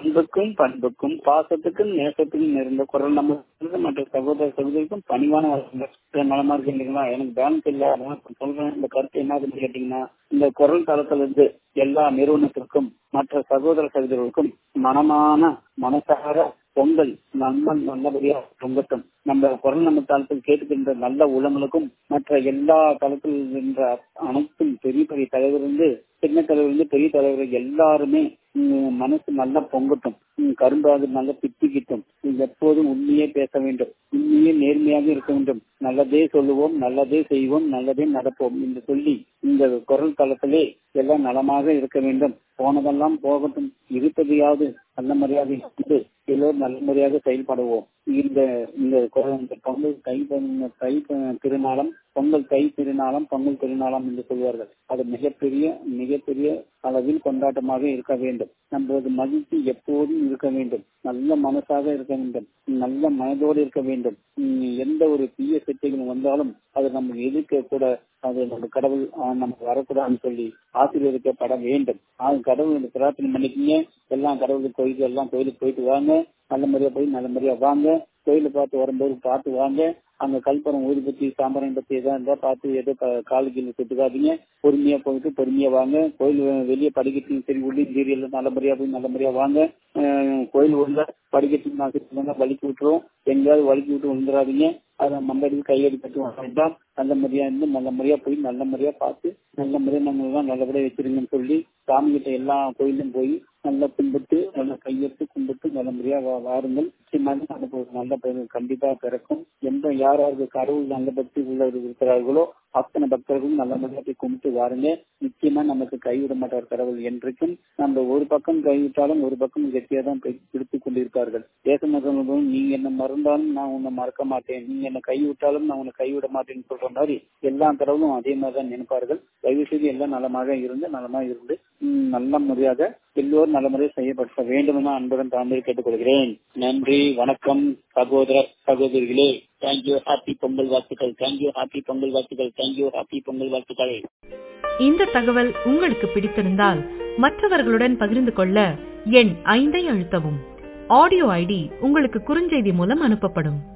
அன்புக்கும் பண்புக்கும் பாசத்துக்கும் நேசத்துக்கும் இருந்த குரல் நம்ம மற்ற சகோதர சகோதரிக்கும் பணிவான வாழ்க்கை நலமா இருக்கு இல்லைங்களா எனக்கு பேலன்ஸ் இல்ல அதனால சொல்றேன் இந்த கருத்து என்ன ஆகுதுன்னு கேட்டீங்கன்னா இந்த குரல் தளத்துல இருந்து எல்லா நிறுவனத்திற்கும் மற்ற சகோதர சகோதரர்களுக்கும் மனமான மனசார பொங்கல் நம்ம நல்லபடியா பொங்கட்டும் நம்ம குரல் நம்ம தளத்தில் கேட்டுக்கின்ற நல்ல உள்ளங்களுக்கும் மற்ற எல்லா தளத்தில் இருக்கின்ற அனைத்தும் பெரிய பெரிய தலைவரிலிருந்து சின்ன தலைவரிலிருந்து பெரிய தலைவர் எல்லாருமே மனசு நல்லா பொங்கட்டும் கரும்பாது நல்லா பித்திக்கிட்டும் எப்போதும் உண்மையே பேச வேண்டும் உண்மையே நேர்மையாக இருக்க வேண்டும் நல்லதே சொல்லுவோம் நல்லதே செய்வோம் நல்லதே நடப்போம் என்று சொல்லி இந்த குரல் தளத்திலே எல்லாம் நலமாக இருக்க வேண்டும் போனதெல்லாம் போகட்டும் இருப்பதையாவது நல்ல மரியாதை இருந்து எல்லோரும் நல்ல முறையாக செயல்படுவோம் இந்த இந்த பொங்கல் தை தை திருநாளம் பொங்கல் தை திருநாளம் பொங்கல் திருநாளம் என்று சொல்வார்கள் அது மிகப்பெரிய மிகப்பெரிய அளவில் கொண்டாட்டமாக இருக்க வேண்டும் நம்மளது மகிழ்ச்சி எப்போதும் இருக்க வேண்டும் நல்ல மனசாக இருக்க வேண்டும் நல்ல மனதோடு இருக்க வேண்டும் எந்த ஒரு தீய சக்திகள் வந்தாலும் அது நம்ம எதிர்க்க கூட அது நம்ம கடவுள் நமக்கு வரக்கூடாதுன்னு சொல்லி ஆசீர்வதிக்கப்பட வேண்டும் கடவுள் பிரார்த்தனை பண்ணிக்கிங்க எல்லாம் கடவுளுக்கு கோயிலுக்கு எல்லாம் கோயிலுக்கு போயிட்டு வாங்க நல்ல முறையா போய் நல்ல முறையா வாங்க கோயிலை பார்த்து வரும்போது பார்த்து வாங்க அங்க கல்பரம் ஊதி பத்தி சாம்பரம் பத்தி எதா இருந்தா பார்த்து ஏதோ காலு கீழே சுட்டுக்காதீங்க பொறுமையா போயிட்டு பொறுமையா வாங்க கோயில் வெளியே படிக்கட்டும் சரி உள்ளே சரி எல்லாம் நல்ல முறையா போய் நல்ல முறையா வாங்க கோயில் உள்ள படிக்கட்டு நான் வலிக்கு விட்டுரும் எங்கேயாவது வலிக்கு விட்டு விழுந்துடாதீங்க அதை மம்படி கையடி கட்டி வேண்டாம் நல்ல முறையா இருந்து நல்ல முறையா போய் நல்ல முறையா பார்த்து நல்ல முறையா நம்ம எல்லாம் நல்லபடியா வச்சிருங்கன்னு சொல்லி சாமி கிட்ட எல்லா கோயிலும் போய் நல்லா கும்பிட்டு நல்லா கையெடுத்து கும்பிட்டு நல்ல முறையா வாருங்கள் நமக்கு ஒரு நல்ல பேர் கண்டிப்பா பிறக்கும் எந்த யார் யாருக்கு கடவுள் நல்ல பக்தி உள்ளவர்கள் இருக்கிறார்களோ அத்தனை பக்தர்களும் நல்ல முறையா போய் கும்பிட்டு வாருங்க நிச்சயமா நமக்கு கைவிட மாட்டார் கடவுள் என்றைக்கும் நம்ம ஒரு பக்கம் கைவிட்டாலும் ஒரு பக்கம் கெட்டியா தான் பிடித்துக் கொண்டிருப்பார்கள் தேசமர்களும் நீங்க என்ன மறந்தாலும் நான் உன்னை மறக்க மாட்டேன் நீங்க என்ன கைவிட்டாலும் நான் உன்னை கைவிட மாட்டேன்னு சொல்ற மாதிரி எல்லா கடவுளும் அதே மாதிரி தான் நினைப்பார்கள் தயவு செய்து எல்லாம் நலமாக இருந்து நலமாக இருந்து நல்ல முறையாக எல்லோரும் நல்ல முறையாக செய்யப்பட வேண்டும் என அன்புடன் தாழ்ந்து கேட்டுக்கொள்கிறேன் நன்றி வணக்கம் சகோதர சகோதரிகளே தேங்க்யூ ஹாப்பி பொங்கல் வாழ்த்துக்கள் தேங்க்யூ ஹாப்பி பொங்கல் வாழ்த்துக்கள் தேங்க்யூ ஹாப்பி பொங்கல் வாழ்த்துக்கள் இந்த தகவல் உங்களுக்கு பிடித்திருந்தால் மற்றவர்களுடன் பகிர்ந்து கொள்ள எண் ஐந்தை அழுத்தவும் ஆடியோ ஐடி உங்களுக்கு குறுஞ்செய்தி மூலம் அனுப்பப்படும்